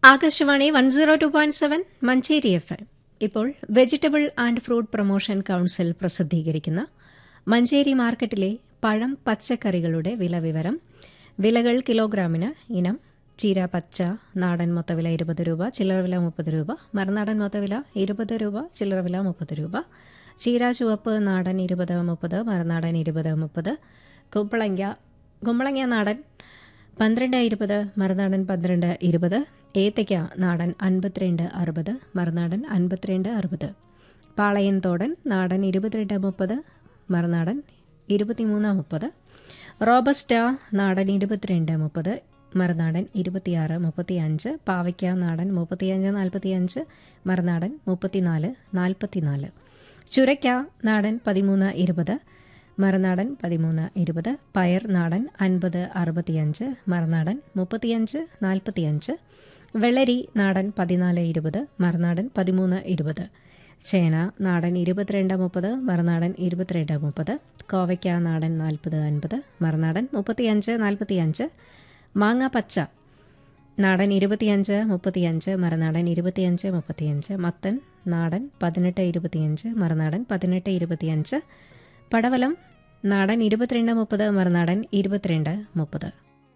Akashvani one zero two point seven Manjeri F M ഇപ്പോൾ vegetable and fruit promotion council പ്രസിദ്ധീകരിക്കുന്ന മഞ്ചേരി മാർക്കറ്റിലെ പഴം പച്ചക്കറികളുടെ വില വിവരം വിലകൾ കിലോഗ്രാമിന് ഇനം ചീര പച്ച നാടൻ മൊത്തവില ഇരുപത് രൂപ ചില്ലറ വില മുപ്പത് രൂപ മറുനാടൻ മൊത്തവില ഇരുപത് രൂപ ചില്ലറ വില മുപ്പത് രൂപ ചീര ചുവപ്പ് നാടൻ ഇരുപത് മുപ്പത് മറുനാടൻ ഇരുപത് മുപ്പത് കുമ്പളങ്ങ കുമ്പളങ്ങ നാടൻ പന്ത്രണ്ട് ഇരുപത് മറുനാടൻ പന്ത്രണ്ട് ഇരുപത് ഏത്തയ്ക്ക നാടൻ അൻപത്തിരണ്ട് അറുപത് മറുനാടൻ അൻപത്തിരണ്ട് അറുപത് പാളയൻ തോടൻ നാടൻ ഇരുപത്തിരണ്ട് മുപ്പത് മറുനാടൻ ഇരുപത്തിമൂന്ന് മുപ്പത് റോബസ്റ്റ നാടൻ ഇരുപത്തിരണ്ട് മുപ്പത് മറുനാടൻ ഇരുപത്തിയാറ് മുപ്പത്തിയഞ്ച് പാവയ്ക്ക നാടൻ മുപ്പത്തിയഞ്ച് നാൽപ്പത്തിയഞ്ച് മറുനാടൻ മുപ്പത്തിനാല് നാൽപ്പത്തിനാല് ചുരയ്ക്ക നാടൻ പതിമൂന്ന് ഇരുപത് മറുനാടൻ പതിമൂന്ന് ഇരുപത് പയർ നാടൻ അൻപത് അറുപത്തിയഞ്ച് മറുനാടൻ മുപ്പത്തിയഞ്ച് നാൽപ്പത്തിയഞ്ച് വെള്ളരി നാടൻ പതിനാല് ഇരുപത് മറുനാടൻ പതിമൂന്ന് ഇരുപത് ചേന നാടൻ ഇരുപത്തിരണ്ട് മുപ്പത് മറുനാടൻ ഇരുപത്തിരണ്ട് മുപ്പത് കോവയ്ക്ക നാടൻ നാൽപ്പത് അൻപത് മറുനാടൻ മുപ്പത്തിയഞ്ച് നാൽപ്പത്തിയഞ്ച് മാങ്ങ പച്ച നാടൻ ഇരുപത്തിയഞ്ച് മുപ്പത്തിയഞ്ച് മറുനാടൻ ഇരുപത്തിയഞ്ച് മുപ്പത്തിയഞ്ച് മത്തൻ നാടൻ പതിനെട്ട് ഇരുപത്തിയഞ്ച് മറുനാടൻ പതിനെട്ട് ഇരുപത്തിയഞ്ച് പടവലം നാടൻ ഇരുപത്തിരണ്ട് മുപ്പത് മറുനാടൻ ഇരുപത്തിരണ്ട് മുപ്പത്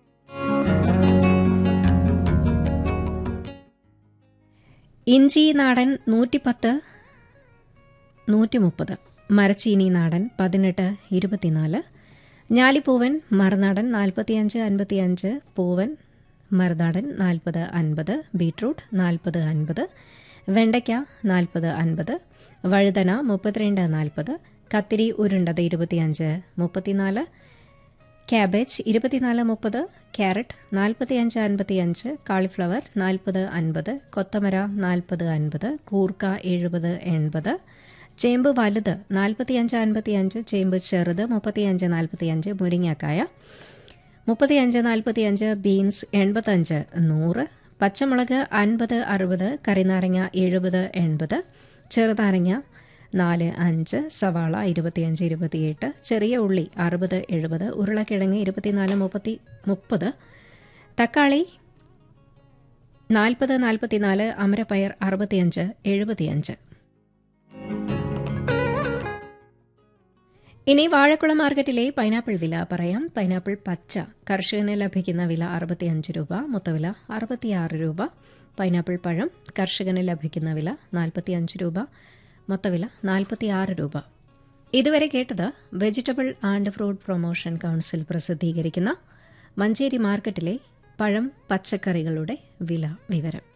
ഇഞ്ചി നാടൻ നൂറ്റിപ്പത്ത് നൂറ്റി മുപ്പത് മരച്ചീനി നാടൻ പതിനെട്ട് ഇരുപത്തിനാല് ഞാലിപ്പൂവൻ മറുനാടൻ നാൽപ്പത്തിയഞ്ച് അൻപത്തിയഞ്ച് പൂവൻ മറുനാടൻ നാൽപ്പത് അൻപത് ബീട്രൂട്ട് നാൽപ്പത് അൻപത് വെണ്ടയ്ക്ക നാൽപ്പത് അൻപത് വഴുതന മുപ്പത്തിരണ്ട് നാൽപ്പത് കത്തിരി ഉരുണ്ടത് ഇരുപത്തിയഞ്ച് മുപ്പത്തിനാല് ക്യാബേജ് ഇരുപത്തിനാല് മുപ്പത് ക്യാരറ്റ് നാൽപ്പത്തിയഞ്ച് അൻപത്തിയഞ്ച് കാളിഫ്ലവർ നാൽപ്പത് അൻപത് കൊത്തമര നാൽപ്പത് അൻപത് കൂർക്ക എഴുപത് എൺപത് ചേമ്പ് വലുത് നാൽപ്പത്തിയഞ്ച് അൻപത്തിയഞ്ച് ചേമ്പ് ചെറുത് മുപ്പത്തിയഞ്ച് നാൽപ്പത്തിയഞ്ച് മുരിങ്ങക്കായ മുപ്പത്തിയഞ്ച് നാൽപ്പത്തിയഞ്ച് ബീൻസ് എൺപത്തഞ്ച് നൂറ് പച്ചമുളക് അൻപത് അറുപത് കറിനാരങ്ങ എഴുപത് എൺപത് ചെറുനാരങ്ങ നാല് അഞ്ച് സവാള ഇരുപത്തിയഞ്ച് ഇരുപത്തിയെട്ട് ചെറിയ ഉള്ളി അറുപത് എഴുപത് ഉരുളക്കിഴങ്ങ് ഇരുപത്തിനാല് മുപ്പത്തി മുപ്പത് തക്കാളി നാൽപ്പത് നാൽപ്പത്തിനാല് അമരപ്പയർ അറുപത്തിയഞ്ച് എഴുപത്തിയഞ്ച് ഇനി വാഴക്കുളം മാർക്കറ്റിലെ പൈനാപ്പിൾ വില പറയാം പൈനാപ്പിൾ പച്ച കർഷകന് ലഭിക്കുന്ന വില അറുപത്തിയഞ്ച് രൂപ മൊത്തവില അറുപത്തിയാറ് രൂപ പൈനാപ്പിൾ പഴം കർഷകന് ലഭിക്കുന്ന വില നാൽപ്പത്തിയഞ്ച് രൂപ മൊത്തവില നാൽപ്പത്തിയാറ് രൂപ ഇതുവരെ കേട്ടത് vegetable and fruit promotion council പ്രസിദ്ധീകരിക്കുന്ന മഞ്ചേരി മാർക്കറ്റിലെ പഴം പച്ചക്കറികളുടെ വില വിവരം